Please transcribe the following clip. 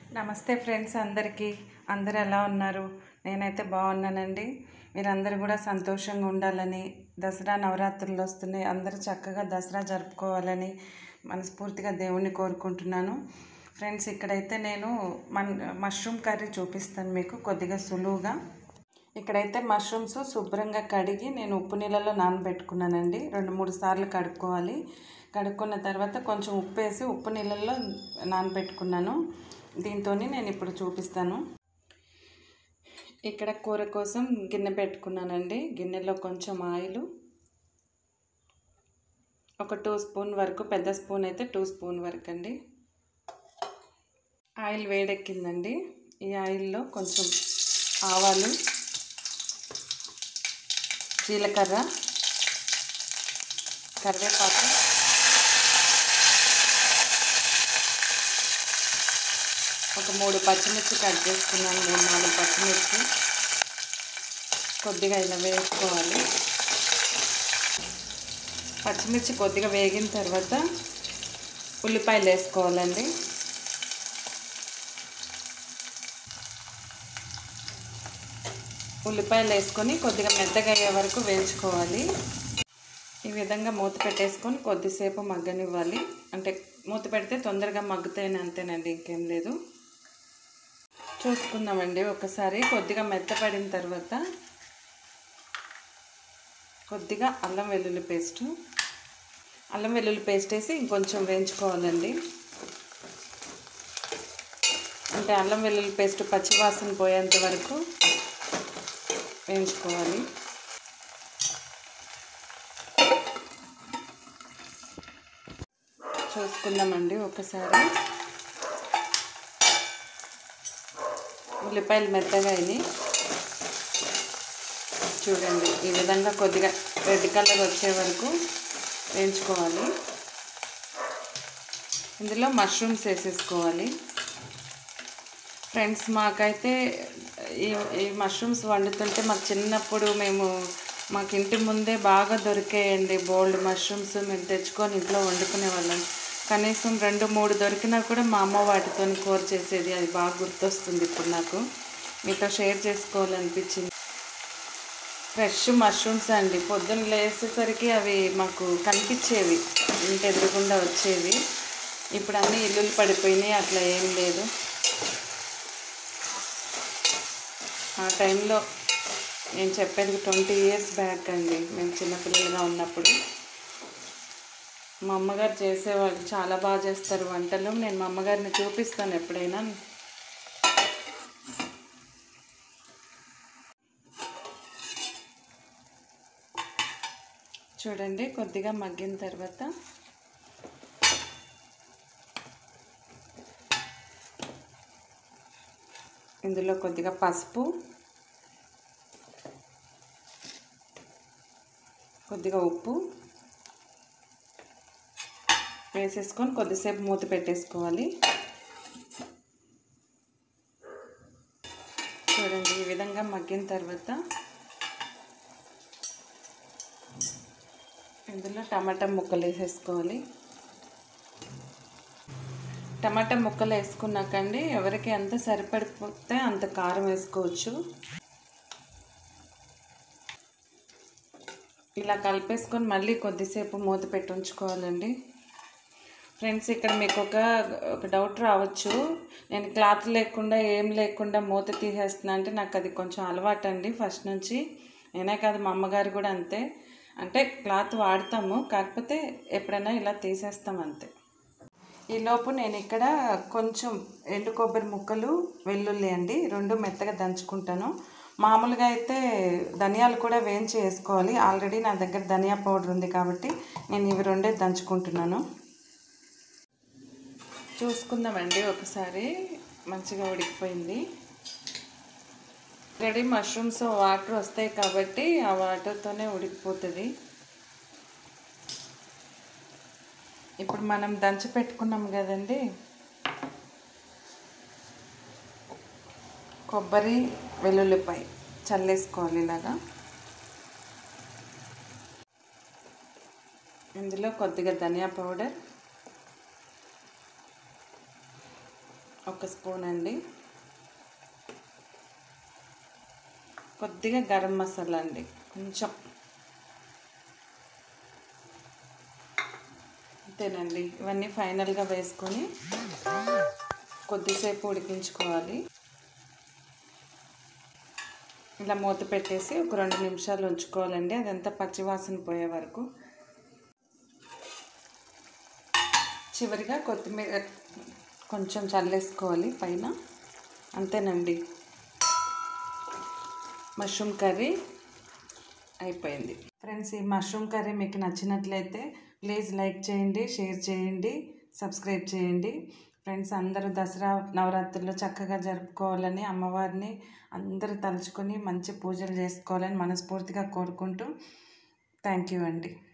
నమస్తే ఫ్రెండ్స్ అందరికీ అందరు ఎలా ఉన్నారు నేనైతే బాగున్నానండి మీరందరూ కూడా సంతోషంగా ఉండాలని దసరా నవరాత్రులు వస్తున్నాయి అందరూ చక్కగా దసరా జరుపుకోవాలని మనస్ఫూర్తిగా దేవుణ్ణి కోరుకుంటున్నాను ఫ్రెండ్స్ ఇక్కడైతే నేను మన్ మష్రూమ్ కర్రీ చూపిస్తాను మీకు కొద్దిగా సులువుగా ఇక్కడైతే మష్రూమ్స్ శుభ్రంగా కడిగి నేను ఉప్పు నీళ్ళలో నానబెట్టుకున్నానండి రెండు మూడు సార్లు కడుక్కోవాలి కడుక్కున్న తర్వాత కొంచెం ఉప్పు వేసి ఉప్పు నీళ్ళల్లో నానబెట్టుకున్నాను దీంతో నేను ఇప్పుడు చూపిస్తాను ఇక్కడ కూర కోసం గిన్నె పెట్టుకున్నానండి గిన్నెలో కొంచెం ఆయిల్ ఒక టూ స్పూన్ వరకు పెద్ద స్పూన్ అయితే టూ స్పూన్ వరకు అండి ఆయిల్ వేడెక్కిందండి ఈ ఆయిల్లో కొంచెం ఆవాలు జీలకర్ర కరివేపాకు ఒక మూడు పచ్చిమిర్చి కట్ చేసుకున్నాను మూడు నాలుగు పచ్చిమిర్చి కొద్దిగా ఇలా వేసుకోవాలి పచ్చిమిర్చి కొద్దిగా వేగిన తర్వాత ఉల్లిపాయలు వేసుకోవాలండి ఉల్లిపాయలు వేసుకొని కొద్దిగా మెత్తగా అయ్యే వరకు వేయించుకోవాలి ఈ విధంగా మూత పెట్టేసుకొని కొద్దిసేపు మగ్గనివ్వాలి అంటే మూత పెడితే తొందరగా మగ్గుతాయని అంతేనండి ఇంకేం లేదు చూసుకుందామండి ఒకసారి కొద్దిగా మెత్తపడిన తర్వాత కొద్దిగా అల్లం వెల్లుల్లి పేస్టు అల్లం వెల్లుల్లి పేస్ట్ వేసి ఇంకొంచెం వేయించుకోవాలండి అంటే అల్లం వెల్లుల్లి పేస్ట్ పచ్చివాసన పోయేంత వరకు వేయించుకోవాలి చూసుకుందామండి ఒకసారి ఉల్లిపాయలు మెత్తగా అయినాయి చూడండి ఈ విధంగా కొద్దిగా రెడ్ కలర్ వచ్చే వరకు వేయించుకోవాలి ఇందులో మష్రూమ్స్ వేసేసుకోవాలి ఫ్రెండ్స్ మాకైతే ఈ ఈ మష్రూమ్స్ వండుతుంటే మాకు చిన్నప్పుడు మేము మాకు ఇంటి ముందే బాగా దొరికాయండి బోల్డ్ మష్రూమ్స్ మేము తెచ్చుకొని ఇంట్లో వండుకునే వాళ్ళం కనీసం రెండు మూడు దొరికినా కూడా మా అమ్మ వాటితో కూర చేసేది అది బాగా గుర్తొస్తుంది ఇప్పుడు నాకు మీతో షేర్ చేసుకోవాలనిపించింది ఫ్రెష్ మష్రూమ్స్ అండి పొద్దున్న లేసేసరికి అవి మాకు కనిపించేవి ఇంటి ఎదురుగుండా వచ్చేవి ఇప్పుడు అన్నీ ఇల్లులు పడిపోయినాయి అట్లా ఏం లేదు ఆ టైంలో నేను చెప్పేది ట్వంటీ ఇయర్స్ బ్యాక్ అండి మేము చిన్నపిల్లలుగా ఉన్నప్పుడు మా అమ్మగారు చేసేవాళ్ళు చాలా బాగా చేస్తారు వంటలు నేను మా అమ్మగారిని చూపిస్తాను ఎప్పుడైనా చూడండి కొద్దిగా మగ్గిన తర్వాత ఇందులో కొద్దిగా పసుపు కొద్దిగా ఉప్పు వేసేసుకొని కొద్దిసేపు మూత పెట్టేసుకోవాలి చూడండి ఈ విధంగా మగ్గిన తర్వాత ఇందులో టమాటా ముక్కలు వేసేసుకోవాలి టమాటా ముక్కలు వేసుకున్నాకండి ఎవరికి ఎంత సరిపడిపోతే అంత కారం వేసుకోవచ్చు ఇలా కలిపేసుకొని మళ్ళీ కొద్దిసేపు మూత పెట్టి ఉంచుకోవాలండి ఫ్రెండ్స్ ఇక్కడ మీకు ఒక ఒక డౌట్ రావచ్చు నేను క్లాత్ లేకుండా ఏం లేకుండా మూత తీసేస్తున్నా అంటే నాకు అది కొంచెం అలవాటు అండి ఫస్ట్ నుంచి నేనే కాదు మా అమ్మగారు కూడా అంతే అంటే క్లాత్ వాడతాము కాకపోతే ఎప్పుడైనా ఇలా తీసేస్తాం అంతే ఈలోపు నేను ఇక్కడ కొంచెం ఎండు కొబ్బరి ముక్కలు వెల్లుల్లి అండి రెండు మెత్తగా దంచుకుంటాను మామూలుగా అయితే ధనియాలు కూడా వేయించి వేసుకోవాలి ఆల్రెడీ నా దగ్గర ధనియా పౌడర్ ఉంది కాబట్టి నేను ఇవి రెండే దంచుకుంటున్నాను చూసుకుందామండి ఒకసారి మంచిగా ఉడికిపోయింది రెడీ మష్రూమ్స్ వాటర్ వస్తాయి కాబట్టి ఆ వాటర్తోనే ఉడికిపోతుంది ఇప్పుడు మనం దంచి పెట్టుకున్నాం కదండి కొబ్బరి వెల్లుల్లిపాయ చల్లేసుకోవాలి ఇలాగా ఇందులో కొద్దిగా ధనియా పౌడర్ ఒక స్పూన్ అండి కొద్దిగా గరం మసాలా అండి కొంచెం అంతేనండి ఇవన్నీ ఫైనల్గా వేసుకొని కొద్దిసేపు ఉడికించుకోవాలి ఇలా మూత పెట్టేసి ఒక రెండు నిమిషాలు ఉంచుకోవాలండి అదంతా పచ్చివాసన పోయే వరకు చివరిగా కొత్తిమీర కొంచెం చల్లేసుకోవాలి పైన అంతేనండి మష్రూమ్ కర్రీ అయిపోయింది ఫ్రెండ్స్ ఈ మష్రూమ్ కర్రీ మీకు నచ్చినట్లయితే ప్లీజ్ లైక్ చేయండి షేర్ చేయండి సబ్స్క్రైబ్ చేయండి ఫ్రెండ్స్ అందరూ దసరా నవరాత్రులు చక్కగా జరుపుకోవాలని అమ్మవారిని అందరూ తలుచుకొని మంచి పూజలు చేసుకోవాలని మనస్ఫూర్తిగా కోరుకుంటూ థ్యాంక్ యూ అండి